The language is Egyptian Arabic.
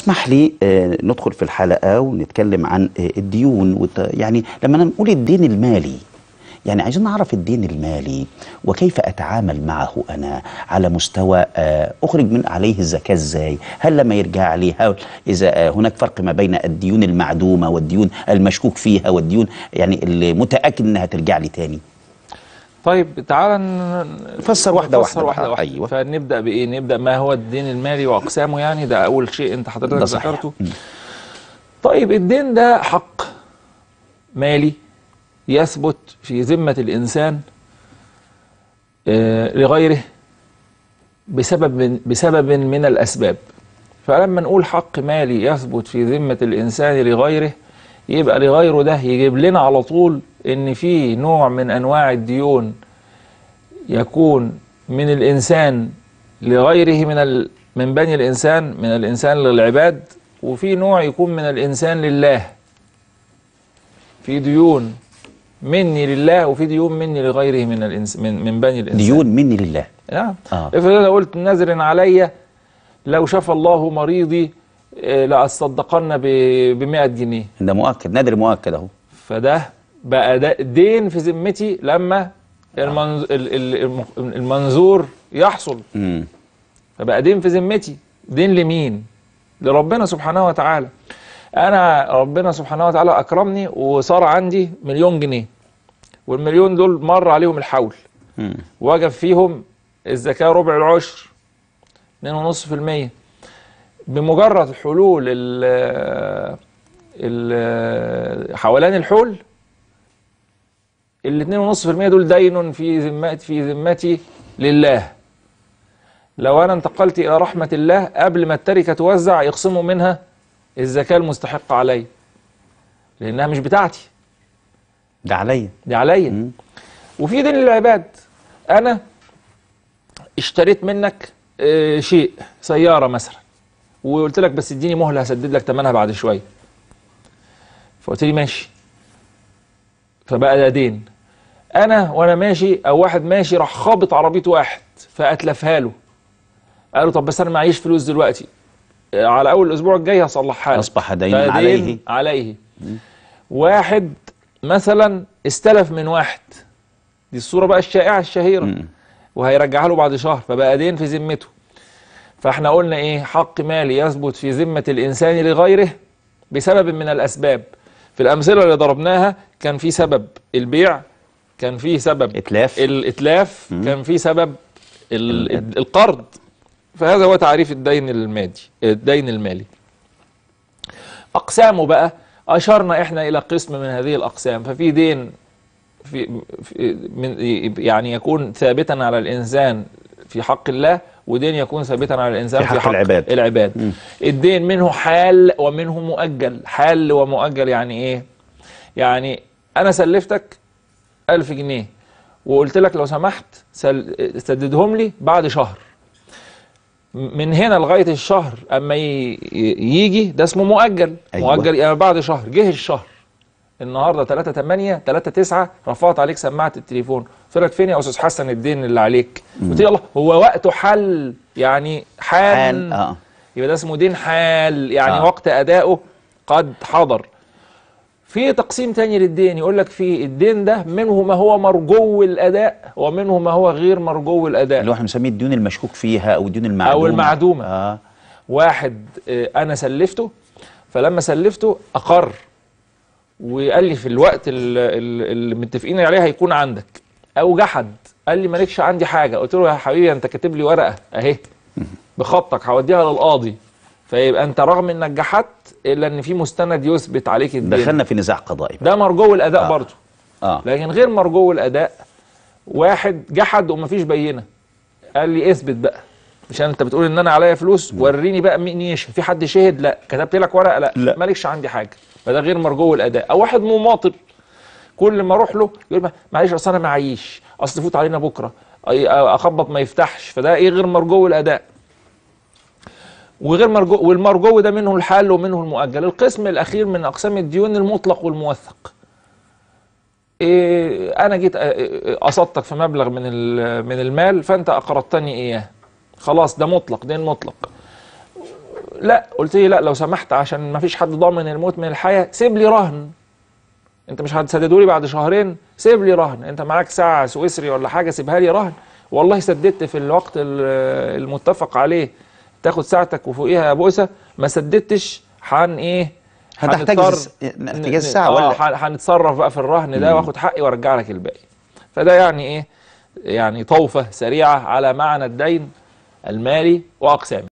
اسمح لي آه، ندخل في الحلقة ونتكلم عن آه، الديون وت- يعني لما نقول الدين المالي يعني عايزين نعرف الدين المالي وكيف أتعامل معه أنا على مستوى آه، أخرج من عليه الزكاة إزاي هل لما يرجع لي هل إذا آه، هناك فرق ما بين الديون المعدومة والديون المشكوك فيها والديون يعني اللي متأكد إنها ترجع لي تاني طيب تعال ن- فسر واحدة نفسر واحدة واحدة بقى. واحدة أيوة. فنبدأ بإيه نبدأ ما هو الدين المالي وأقسامه يعني ده أول شيء أنت حضرتك ده صحيح. ذكرته طيب الدين ده حق مالي يثبت في ذمة الإنسان آه، لغيره بسبب من بسبب من الأسباب فلما نقول حق مالي يثبت في ذمة الإنسان لغيره يبقى لغيره ده يجيب لنا على طول إن في نوع من أنواع الديون يكون من الإنسان لغيره من ال... من بني الإنسان من الإنسان للعباد وفي نوع يكون من الإنسان لله في ديون مني لله وفي ديون مني لغيره من الإنس... من من بني الإنسان ديون مني لله نعم آه. افرض انا قلت نذر علي لو شاف الله مريضي آه، لأصدقن ب 100 جنيه ده مؤكد نادر مؤكد أهو فده بقى ده دين في ذمتي لما المنز... ال- ال- الم- المنظور يحصل مم. فبقى دين في ذمتي دين لمين لربنا سبحانه وتعالى انا ربنا سبحانه وتعالى اكرمني وصار عندي مليون جنيه والمليون دول مر عليهم الحول مم. وجب فيهم الزكاة ربع العشر 2.5% بمجرد حلول ال ال حولان الحول ال 2.5% دول دين في ذمتي في ذمتي لله لو انا انتقلت الى رحمة الله قبل ما التركة توزع يخصموا منها الزكاة المستحقة علي لانها مش بتاعتي ده عليا دي عليا مم. وفي دين للعباد انا اشتريت منك آه، شيء سياره مثلا وقلت لك بس اديني مهله هسدد لك ثمنها بعد شويه فقلت لي ماشي فبقى ده دين انا وانا ماشي او واحد ماشي راح خابط عربيه واحد فاتلفها له قال له طب بس انا معيش فلوس دلوقتي آه، على اول الاسبوع الجاي هصلحها لك أصبح دينا فدين عليه عليه واحد مثلا استلف من واحد دي الصورة بقى الشائعة الشهيرة مم. وهيرجعها له بعد شهر فبقى دين في ذمته فاحنا قلنا ايه حق مالي يثبت في ذمة الإنسان لغيره بسبب من الأسباب في الأمثلة اللي ضربناها كان في سبب البيع كان في سبب إتلاف الإتلاف مم. كان في سبب ال- ال- القرض فهذا هو تعريف الدين المادي الدين المالي أقسامه بقى أشرنا إحنا إلى قسم من هذه الأقسام ففي دين في في- من يعني يكون ثابتا على الإنسان في حق الله ودين يكون ثابتا على الإنسان في في حق حق, العباد. العباد مم. الدين منه حال ومنه مؤجل حال ومؤجل يعني إيه يعني أنا سلفتك ألف جنيه وقلت لك لو سمحت سل- سددهم لي بعد شهر من هنا لغايه الشهر اما ي- يجي ده اسمه مؤجل أيوة. مؤجل يعني بعد شهر جه الشهر النهارده 3 8 3 9 رفعت عليك سماعه التليفون قلت لك فين يا استاذ حسن الدين اللي عليك قلت لي الله هو وقته حل يعني حال, حال اه يبقى ده اسمه دين حال يعني آه. آه. وقت ادائه قد حضر في تقسيم تاني للدين يقول لك في الدين ده منه ما هو مرجو الاداء ومنه ما هو غير مرجو الاداء اللي هو احنا بنسميه الديون المشكوك فيها او الديون المعدومه أو المعدومة. اه واحد آه، انا سلفته فلما سلفته اقر وقال لي في الوقت ال- ال- اللي متفقين عليه هيكون عندك او جحد قال لي مالكش عندي حاجه قلت له يا حبيبي انت كاتب لي ورقه اهي بخطك هوديها للقاضي فيبقى انت رغم انك جحدت الا ان في مستند يثبت عليك الدين دخلنا في نزاع قضائي بقى. ده مرجو الاداء آه. برضه اه لكن غير مرجو الاداء واحد جحد ومفيش بينه قال لي اثبت بقى عشان انت بتقول ان انا عليا فلوس وريني بقى مين يشهد في حد شهد لا كتبت لك ورقه لا, لا. مالكش عندي حاجه فده غير مرجو الاداء او واحد مماطل كل ما اروح له يقول ما- معلش اصل انا معيش اصل فوت علينا بكره أي- اخبط ما يفتحش فده ايه غير مرجو الاداء وغير مرجو والمرجو ده منه الحال ومنه المؤجل القسم الاخير من اقسام الديون المطلق والموثق إيه انا جيت أ- أ- قصدتك في مبلغ من ال- من المال فانت اقرضتني اياه خلاص ده مطلق دين مطلق لا قلت لي لا لو سمحت عشان ما فيش حد ضامن الموت من الحياه سيب لي رهن انت مش هتسددوا لي بعد شهرين سيب لي رهن انت معاك ساعه سويسري ولا حاجه سيبها لي رهن والله سددت في الوقت ال- المتفق عليه تاخد ساعتك وفوقيها بوسه ما سددتش هن ايه هتحتاج هنضطر الس- ن- احتجاز ن- الساعة آه، ولا؟ ح- هنتصرف بقى في الرهن ده مم. واخد حقي وارجع لك الباقي فده يعني ايه يعني طوفه سريعه على معنى الدين المالي واقسامه